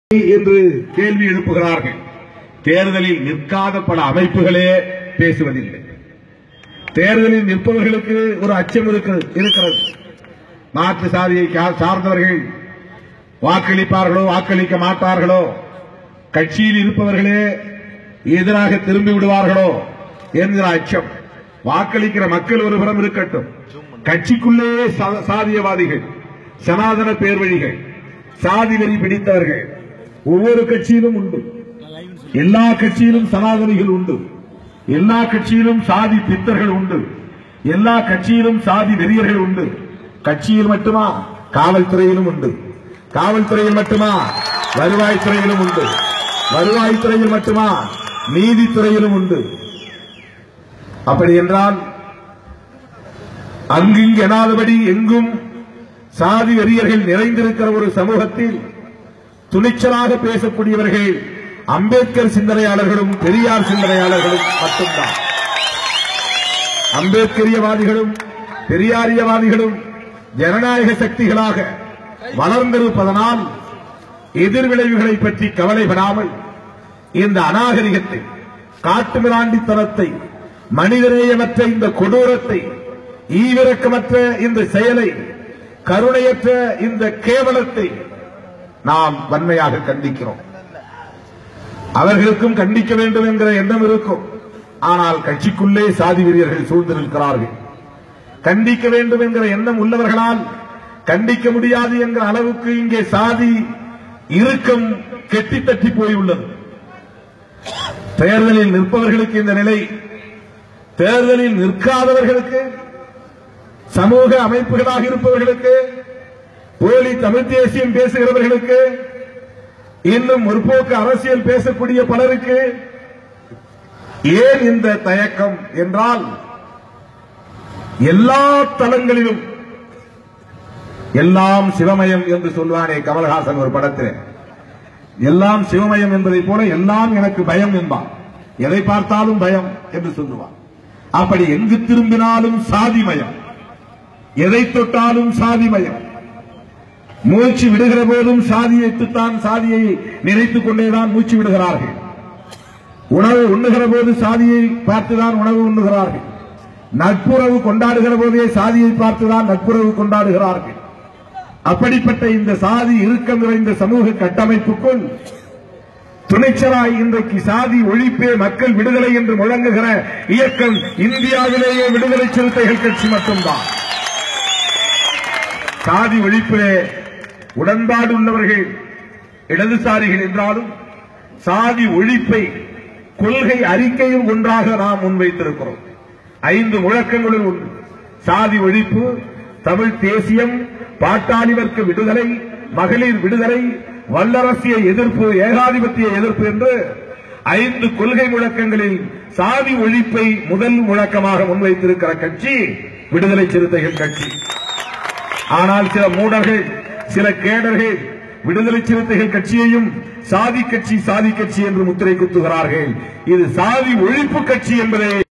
என்று கேள்வி எழுப்புகிறார்கள் தேர்தலில் நிற்காத பல அமைப்புகளே பேசுவதில்லை தேர்தலில் நிற்பவர்களுக்கு ஒரு அச்சம் இருக்கிறது இருக்கிறது மாற்று சாதியை சா- சார்ந்தவர்கள் வாக்களிப்பார்களோ வாக்களிக்க மாட்டார்களோ கட்சியில் இருப்பவர்களே எதிராக திரும்பி விடுவார்களோ என்கிற அச்சம் வாக்களிக்கிற மக்கள் ஒரு புறம் இருக்கட்டும் கட்சிக்குள்ளேயே சா- சாதியவாதிகள் சனாதன பேர்வழிகள் சாதி வெறி பிடித்தவர்கள் ஒவ்வொரு கட்சியிலும் உண்டு எல்லா கட்சியிலும் சனாதனிகள் உண்டு எல்லா கட்சியிலும் சாதி பித்தர்கள் உண்டு எல்லா கட்சியிலும் சாதி வெறியர்கள் உண்டு கட்சியில் மட்டுமா காவல்துறையிலும் உண்டு காவல்துறையில் மட்டுமா வருவாய்த்துறையிலும் உண்டு வருவாய்த்துறையில் மட்டுமா நீதித்துறையிலும் உண்டு அப்படி என்றால் அங்கிங்கு எனாதபடி எங்கும் சாதி வெறியர்கள் நிறைந்திருக்கிற ஒரு சமூகத்தில் துணிச்சலாக பேசக்கூடியவர்கள் அம்பேத்கர் சிந்தனையாளர்களும் பெரியார் சிந்தனையாளர்களும் மட்டும்தான் அம்பேத்கரியவாதிகளும் பெரியாரியவாதிகளும் ஜனநாயக சக்திகளாக வளர்ந்திருப்பதனால் எதிர்விளைவுகளை பற்றி கவலைப்படாமல் இந்த அநாகரிகத்தை காட்டுமிராண்டித்தனத்தை மனிதநேயமற்ற இந்த கொடூரத்தை ஈவிரக்கமற்ற இந்த செயலை கருணையற்ற இந்த கேவலத்தை நாம் வன்மையாக கண்டிக்கிறோம் அவர்களுக்கும் கண்டிக்க வேண்டும் என்கிற எண்ணம் இருக்கும் ஆனால் கட்சிக்குள்ளே சாதி வெறியர்கள் சூழ்ந்திருக்கிறார்கள் கண்டிக்க வேண்டும் என்கிற எண்ணம் உள்ளவர்களால் கண்டிக்க முடியாது என்கிற அளவுக்கு இங்கே சாதி இறுக்கம் கெட்டி தட்டி போயுள்ளது தேர்தலில் நிற்பவர்களுக்கு இந்த நிலை தேர்தலில் நிற்காதவர்களுக்கு சமூக அமைப்புகளாக இருப்பவர்களுக்கு போலி தமிழ் தேசியம் பேசுகிறவர்களுக்கு இன்னும் முற்போக்கு அரசியல் பேசக்கூடிய பலருக்கு ஏன் இந்த தயக்கம் என்றால் எல்லா தளங்களிலும் எல்லாம் சிவமயம் என்று சொல்வானே கமல்ஹாசன் ஒரு படத்தில் எல்லாம் சிவமயம் என்பதை போல எல்லாம் எனக்கு பயம் என்பான் எதை பார்த்தாலும் பயம் என்று சொல்லுவான் அப்படி எங்கு திரும்பினாலும் சாதிமயம் எதை தொட்டாலும் சாதிமயம் மூச்சு விடுகிற போதும் சாதியைத்தான் சாதியை நினைத்துக் கொண்டேதான் மூச்சு விடுகிறார்கள் உணவு உண்ணுகிற போது சாதியை பார்த்துதான் உணவு உண்ணுகிறார்கள் நட்புறவு கொண்டாடுகிற போதே சாதியை பார்த்துதான் நட்புறவு கொண்டாடுகிறார்கள் அப்படிப்பட்ட இந்த சாதி இறுக்கம் நிறைந்த சமூக கட்டமைப்புக்குள் துணிச்சலாய் இன்றைக்கு சாதி ஒழிப்பே மக்கள் விடுதலை என்று முழங்குகிற இயக்கம் இந்தியாவிலேயே விடுதலை சிறுத்தைகள் கட்சி மட்டும்தான் சாதி ஒழிப்பிலே உடன்பாடு உள்ளவர்கள் இடதுசாரிகள் என்றாலும் சாதி ஒழிப்பை கொள்கை அறிக்கையும் ஒன்றாக நாம் முன்வைத்திருக்கிறோம் ஐந்து முழக்கங்களில் ஒன்று சாதி ஒழிப்பு தமிழ் தேசியம் பாட்டாளி வர்க்க விடுதலை மகளிர் விடுதலை வல்லரசிய எதிர்ப்பு ஏகாதிபத்திய எதிர்ப்பு என்று ஐந்து கொள்கை முழக்கங்களில் சாதி ஒழிப்பை முதல் முழக்கமாக முன்வைத்திருக்கிற கட்சி விடுதலை சிறுத்தைகள் கட்சி ஆனால் சில மூடர்கள் சில கேடர்கள் விடுதலை சிறுத்தைகள் கட்சியையும் சாதி கட்சி சாதி கட்சி என்று முத்திரை குத்துகிறார்கள் இது சாதி ஒழிப்பு கட்சி என்பதை